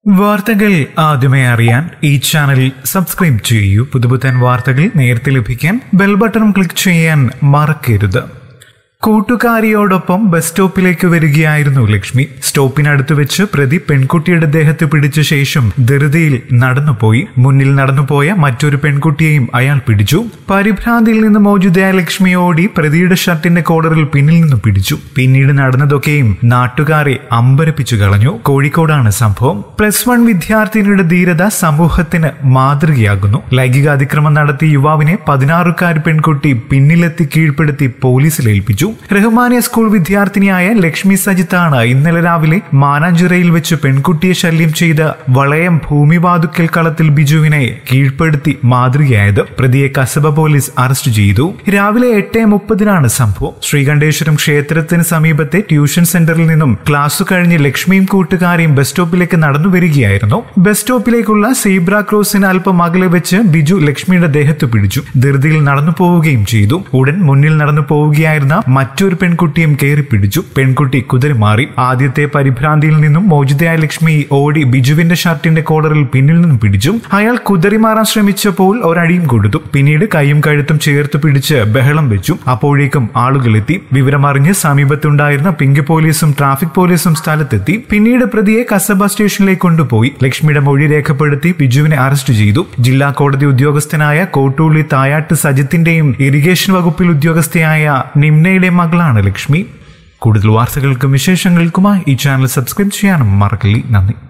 വാർത്തകൾ ആദ്യമേ അറിയാൻ ഈ ചാനൽ സബ്സ്ക്രൈബ് ചെയ്യൂ പുതുപുത്തൻ വാർത്തകൾ നേരത്തെ ലഭിക്കാൻ ബെൽ ബട്ടൺ ക്ലിക്ക് ചെയ്യാൻ മറക്കരുത് കൂട്ടുകാരിയോടൊപ്പം ബസ് സ്റ്റോപ്പിലേക്ക് വരികയായിരുന്നു ലക്ഷ്മി സ്റ്റോപ്പിനടുത്ത് വെച്ച് പ്രതി പെൺകുട്ടിയുടെ ദേഹത്ത് പിടിച്ച ശേഷം ധൃതിയിൽ നടന്നുപോയി മുന്നിൽ നടന്നുപോയ മറ്റൊരു പെൺകുട്ടിയെയും അയാൾ പിടിച്ചു പരിഭ്രാന്തിയിൽ നിന്ന് മോചിതയായ ലക്ഷ്മി ഓടി പ്രതിയുടെ ഷർട്ടിന്റെ കോളറിൽ പിന്നിൽ നിന്ന് പിടിച്ചു പിന്നീട് നടന്നതൊക്കെയും നാട്ടുകാരെ അമ്പരപ്പിച്ചു കളഞ്ഞു കോഴിക്കോടാണ് സംഭവം പ്ലസ് വൺ വിദ്യാർത്ഥിനിയുടെ ധീരത സമൂഹത്തിന് മാതൃകയാകുന്നു ലൈംഗിക അതിക്രമം നടത്തിയ യുവാവിനെ പതിനാറുകാരി പെൺകുട്ടി പിന്നിലെത്തി കീഴ്പ്പെടുത്തി പോലീസിൽ ഏൽപ്പിച്ചു റഹ്മാനിയ സ്കൂൾ വിദ്യാർത്ഥിനിയായ ലക്ഷ്മി സജിത്താണ് ഇന്നലെ രാവിലെ മാനാഞ്ചിറയിൽ വെച്ച് പെൺകുട്ടിയെ ശല്യം ചെയ്ത് വളയം ഭൂമിവാതുക്കൽ കളത്തിൽ ബിജുവിനെ കീഴ്പ്പെടുത്തി മാതൃകയായത് പ്രതിയെ കസബ പോലീസ് അറസ്റ്റ് ചെയ്തു രാവിലെ എട്ട് മുപ്പതിനാണ് സംഭവം ശ്രീകണ്ഠേശ്വരം ക്ഷേത്രത്തിന് സമീപത്തെ ട്യൂഷൻ സെന്ററിൽ നിന്നും ക്ലാസ് കഴിഞ്ഞ് ലക്ഷ്മിയും കൂട്ടുകാരെയും ബസ് സ്റ്റോപ്പിലേക്ക് നടന്നു വരികയായിരുന്നു ബസ് സ്റ്റോപ്പിലേക്കുള്ള സീബ്ര ക്രോസിന് അല്പം അകലെ വെച്ച് ബിജു ലക്ഷ്മിയുടെ ദേഹത്ത് പിടിച്ചു ധൃതിയിൽ നടന്നു പോവുകയും ചെയ്തു ഉടൻ മുന്നിൽ നടന്നു പോവുകയായിരുന്ന മറ്റൊരു പെൺകുട്ടിയും കയറി പിടിച്ചു പെൺകുട്ടി കുതിരി മാറി ആദ്യത്തെ പരിഭ്രാന്തിയിൽ നിന്നും മോചിതയായ ലക്ഷ്മി ഓടി ബിജുവിന്റെ ഷർട്ടിന്റെ കോളറിൽ പിന്നിൽ നിന്നും പിടിച്ചു അയാൾ കുതിരി മാറാൻ ശ്രമിച്ചപ്പോൾ ഒരടിയും കൊടുത്തു പിന്നീട് കൈയും കഴുത്തും ചേർത്ത് പിടിച്ച് ബഹളം വെച്ചു അപ്പോഴേക്കും ആളുകളെത്തി വിവരമറിഞ്ഞ് സമീപത്തുണ്ടായിരുന്ന പിങ്ക് പോലീസും ട്രാഫിക് പോലീസും സ്ഥലത്തെത്തി പിന്നീട് പ്രതിയെ കസബ സ്റ്റേഷനിലേക്ക് കൊണ്ടുപോയി ലക്ഷ്മിയുടെ മൊഴി രേഖപ്പെടുത്തി ബിജുവിനെ അറസ്റ്റ് ചെയ്തു ജില്ലാ കോടതി ഉദ്യോഗസ്ഥനായ കോട്ടൂളി തായാട്ട് സജിത്തിന്റെയും ഇറിഗേഷൻ വകുപ്പിൽ ഉദ്യോഗസ്ഥയായ നിംനയുടെ മകളാണ് ലക്ഷ്മി കൂടുതൽ വാർത്തകൾക്കും വിശേഷങ്ങൾക്കുമായി ഈ ചാനൽ സബ്സ്ക്രൈബ് ചെയ്യാനും മറക്കല്ലേ നന്ദി